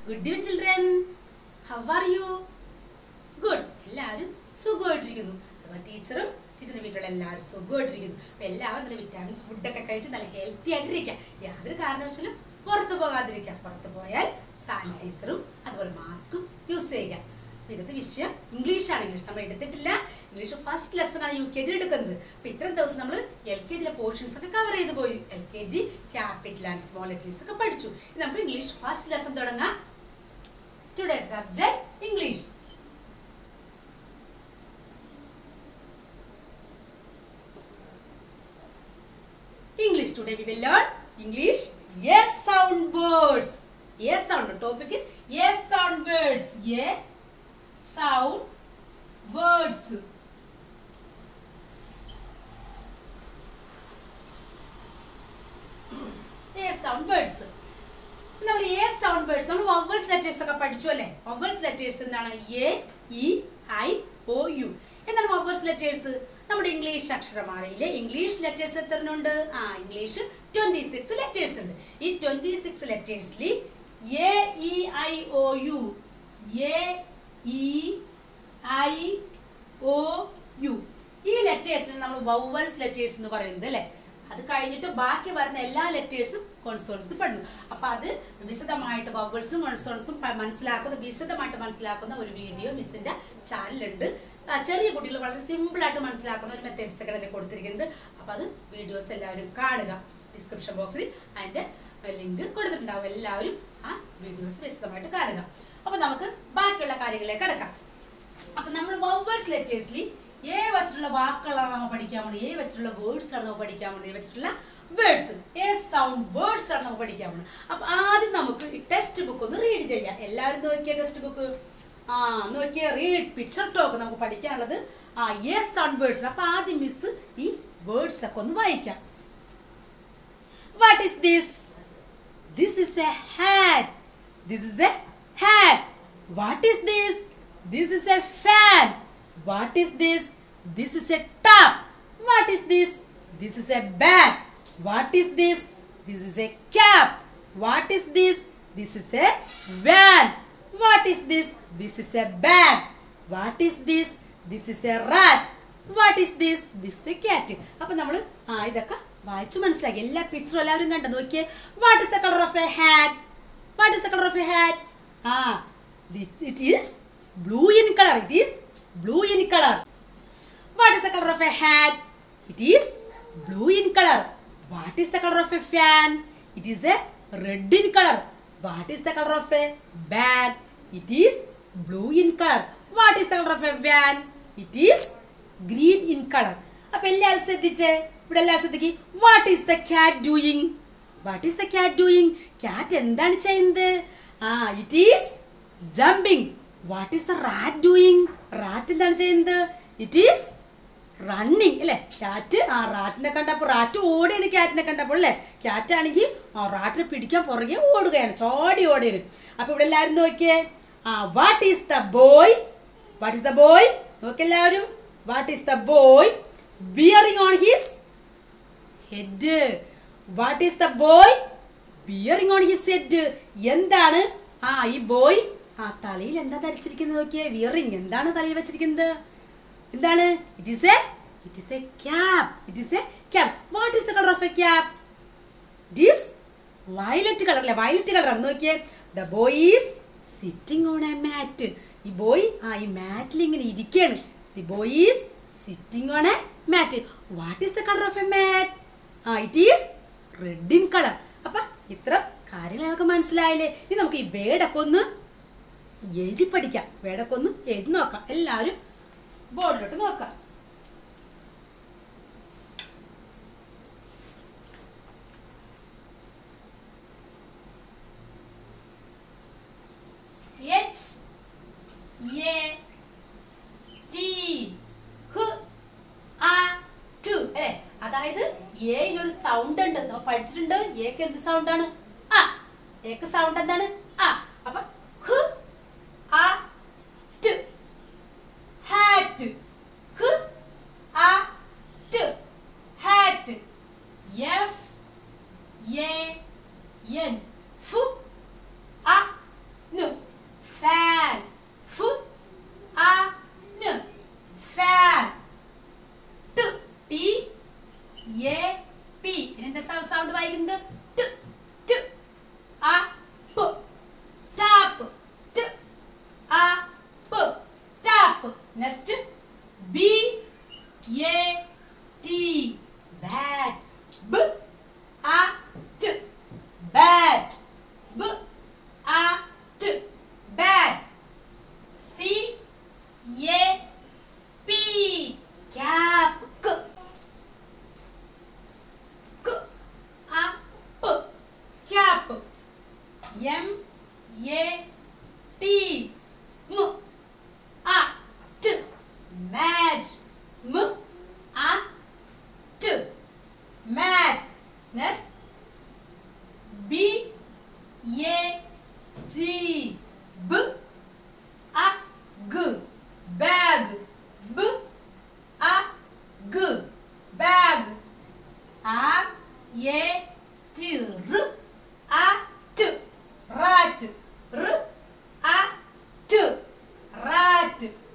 Good evening children how are you good എല്ലാവരും സുഖമായിട്ടിരിക്കുന്നു അതുപോലെ ടീച്ചറും ടീച്ചറിന്റെ വീട്ടിലുള്ള എല്ലാവരും സുഖമായിട്ടിരിക്കുന്നു അപ്പൊ എല്ലാവരും നല്ല വിറ്റാമിൻസ് ഫുഡൊക്കെ കഴിച്ച് നല്ല ഹെൽത്തി ആയിട്ടിരിക്കുക യാതൊരു കാരണവശാലും പുറത്തു പോകാതിരിക്കുക പുറത്തു പോയാൽ സാനിറ്റൈസറും അതുപോലെ മാസ്കും യൂസ് ചെയ്യുക അപ്പൊ ഇന്നത്തെ വിഷയം ഇംഗ്ലീഷ് ആണ് ഇംഗ്ലീഷ് നമ്മൾ എടുത്തിട്ടില്ല ഇംഗ്ലീഷ് ഫസ്റ്റ് ലെസൺ ആണ് യു കെ ജി എടുക്കുന്നത് അപ്പൊ ഇത്രയും ദിവസം നമ്മൾ എൽ കെ ജിയിലെ പോർഷൻസ് ഒക്കെ കവർ ചെയ്ത് പോയി L K G capital and small letters ഒക്കെ പഠിച്ചു ഇനി നമുക്ക് ഇംഗ്ലീഷ് ഫസ്റ്റ് ലെസൺ തുടങ്ങാം today subject English English today we will learn English yes sound words. Yes sound topic yes sound words. Yes sound words. Yes sound words. നമ്മൾ a sound words നമ്മൾ vowels letters ഒക്കെ പഠിച്ചു അല്ലേ vowels letters എന്താണ് A E I O U എന്താണ് vowels letters നമ്മുടെ English അക്ഷരമാലയിലെ English letters എത്ര ഉണ്ട് ആ ഇംഗ്ലീഷ് ട്വന്റി സിക്സ് ലെറ്റേഴ്സ് ഉണ്ട് ഈ ട്വന്റി സിക്സ് ലെറ്റേഴ്സിൽ A E I O U A E I O U ഈ ലെറ്റേഴ്സിന് നമ്മൾ വവൽസ് ലെറ്റേഴ്സ് എന്ന് പറയുന്നത് അല്ലേ അത് കഴിഞ്ഞിട്ട് ബാക്കി വരുന്ന എല്ലാ ലെറ്റേഴ്സും കോൺസോൺസും പെടുന്നു അപ്പൊ അത് വിശദമായിട്ട് വവൽസും കോൺസോൺസും മനസ്സിലാക്കുന്ന വിശദമായിട്ട് മനസ്സിലാക്കുന്ന ഒരു വീഡിയോ മിസ്സിന്റെ ചാനലുണ്ട് ആ, ചെറിയ കുട്ടികൾ വളരെ സിമ്പിൾ ആയിട്ട് മനസ്സിലാക്കുന്ന ഒരു മെത്തേഡ്സ് ഒക്കെ അതിൽ കൊടുത്തിരിക്കുന്നത് അപ്പൊ അത് വീഡിയോസ് എല്ലാവരും കാണുക ഡിസ്ക്രിപ്ഷൻ ബോക്സിൽ അതിന്റെ ലിങ്ക് കൊടുത്തിട്ടുണ്ടാവും എല്ലാവരും ആ വീഡിയോസ് വിശദമായിട്ട് കാണുക അപ്പൊ നമുക്ക് ബാക്കിയുള്ള കാര്യങ്ങളിലേക്ക് കിടക്കാം അപ്പൊ നമ്മൾ വവൽസ് ലെറ്റേഴ്സിൽ ഏ വെച്ചിട്ടുള്ള വാക്കുകളാണ് നമ്മൾ പഠിക്കാൻ പോകുന്നത് ഏ വെച്ചിട്ടുള്ള വേർഡ്സ് ആണ് നമ്മൾ പഠിക്കാൻ പോകുന്നത് ഏ വെച്ചിട്ടുള്ള വേർഡ്സ് ഏ സൗണ്ട് വേർഡ്സ് ആണ് നമ്മൾ പഠിക്കാൻ പോകുന്നത് അപ്പൊ ആദ്യം നമുക്ക് ഈ ടെക്സ്റ്റ് ബുക്ക് ഒന്ന് റീഡ് ചെയ്യാം എല്ലാവരും നോക്കിയ ടെക്സ്റ്റ് ബുക്ക് ആ നോക്കിയ റീഡ് പിക്ചർ ടോക്ക് നമുക്ക് പഠിക്കാനുള്ളത് ആ ഏ സൗണ്ട് വേർഡ്സ് അപ്പൊ ആദ്യം മിസ് ഈ വേർഡ്സ് ഒക്കെ ഒന്ന് വായിക്കാം what is this This is a hat. This is a hat. What is this? This is a fan. What is this? This is a tub. What is this? This is a bag. What is this? This is a cap. What is this? This is a van. What is this? This is a bag. What is this? This is a rat. What is this this a cat അപ്പൊ നമ്മൾ ആ ഇതൊക്കെ വായിച്ചു മനസ്സിലാക്കി എല്ലാ പിക്ചറും എല്ലാവരും കണ്ട നോക്കിയേ what is the colour of a hat what is the colour of a hat ആ it is blue in colour it is blue in colour what is the colour of a hat it is blue in colour what is the colour of a fan it is a red in colour what is the colour of a bag it is blue in colour what is the colour of a van it is green in colour അപ്പൊ എല്ലാവരും ശ്രദ്ധിച്ചേ ഇവിടെ എല്ലാവരും ശ്രദ്ധിക്കും what is the cat doing what is the cat doing cat എന്താണ് ചെയ്യുന്നത് ആ it is jumping what is the rat doing rat എന്താണ് ചെയ്യുന്നത് ഇറ്റ് ഈസ് റണ്ണിങ് അല്ലേ ക്യാറ്റ് ആ റാറ്റിനെ കണ്ടപ്പോൾ റാറ്റ് ഓടിയാണ് ക്യാറ്റിനെ കണ്ടപ്പോൾ അല്ലേ ക്യാറ്റ് ആണെങ്കിൽ ആ റാറ്റിനെ പിടിക്കാൻ പുറകെ ഓടുകയാണ് ചോടി ഓടിയാണ് അപ്പൊ ഇവിടെ എല്ലാവരും നോക്കിയേ ആ what is the boy what is the boy നോക്കി എല്ലാവരും what is the boy bearing on his head what is the boy bearing on his head എന്താണ് ആ ഈ ബോയ് ആ തലയിൽ എന്താ ധരിച്ചിരിക്കുന്നത് നോക്കിയേ വിയറിംഗ് എന്താണ് തലയിൽ വെച്ചിരിക്കുന്നത് എന്താണ് it is a it is a cap it is a cap what is the colour of a cap it is violet colour അല്ലേ വയലറ്റ് കളർ ആണ് നോക്കിയേ the boy is sitting on a mat ഈ boy ആ ഈ മാറ്റിൽ ഇങ്ങനെ ഇരിക്കുകയാണ് the boy is sitting on a mat what is the colour of a mat ആ it is red in colour അപ്പൊ ഇത്ര കാര്യങ്ങളൊക്കെ മനസ്സിലായില്ലേ ഇനി നമുക്ക് ഈ വേടൊക്കെ ഒന്ന് എഴുതി പഠിക്കാം വേടൊക്കെ ഒന്ന് എഴുതി നോക്കാം എല്ലാവരും ബോർഡിലോട്ട് നോക്കാം എച്ച് എ ടി ഹ് ആ ടു അല്ലേ അതായത് എയിലൊരു സൗണ്ട് ഉണ്ട് നമ്മൾ പഠിച്ചിട്ടുണ്ട് എക്ക് എന്ത് സൗണ്ട് ആണ് ആ എക്ക് സൗണ്ട് എന്താണ് ആ അപ്പൊ ഹ് ആ ടു ഹാറ്റ് ഹ് ആ ടു ഹാറ്റ് എഫ് എ എൻ ഫു ആ next B A T bat ബ ആ ട് ബാറ്റ് ബ ആ ട് bat C A P cap ക് ക് ആ പ്പ് ക്യാപ്പ് എം എ ടി മു ആ ട് മാറ്റ് മു ആ ട് mat next B A G ബ ആ ഗ ബാഗ് ബ ആ ഗ ബാഗ് ആർ എ ടി റ് ആ ട് റാറ്റ് റ് ആ ട് റാറ്റ്